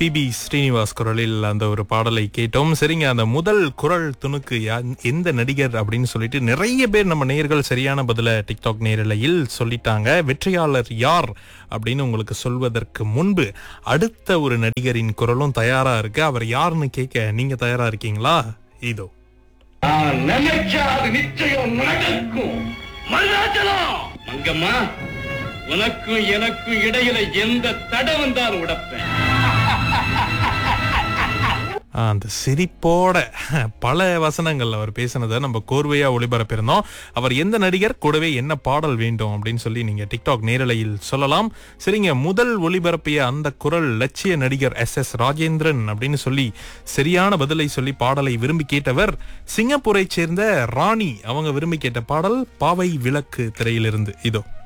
BP Srinivas குரலில் அந்த ஒரு பாடலை கேட்டோம் சரிங்க அந்த முதல் குரல் துணுக்கு யா- எந்த நடிகர் அப்படின்னு சொல்லிட்டு நிறைய பேர் நம்ம நேயர்கள் சரியான பதில டிக்டாக் நேரலையில் சொல்லிட்டாங்க வெற்றியாளர் யார் அப்படின்னு உங்களுக்கு சொல்வதற்கு முன்பு அடுத்த ஒரு நடிகரின் குரலும் தயாரா இருக்கு அவர் யாருன்னு கேட்க நீங்க தயாரா இருக்கீங்களா இதோ நான் நினைச்சா அது நிச்சயம் நடக்கும் மருதாச்சலம் மங்கம்மா உனக்கும் எனக்கும் இடையில எந்த தடை வந்தாலும் உடப்பேன் ஆ, அந்த சிரிப்போட பல வசனங்கள் அவர் பேசினதை நம்ம கோர்வையா ஒளிபரப்பியிருந்தோம் அவர் எந்த நடிகர் கூடவே என்ன பாடல் வேண்டும் அப்படின்னு சொல்லி நீங்க டிக்டாக் நேரலையில் சொல்லலாம் சரிங்க முதல் ஒளிபரப்பிய அந்த குரல் லட்சிய நடிகர் எஸ் எஸ் ராஜேந்திரன் அப்படின்னு சொல்லி சரியான பதிலை சொல்லி பாடலை விரும்பி கேட்டவர் சிங்கப்பூரைச் சேர்ந்த ராணி அவங்க விரும்பி கேட்ட பாடல் பாவை விளக்கு திரையிலிருந்து இதோ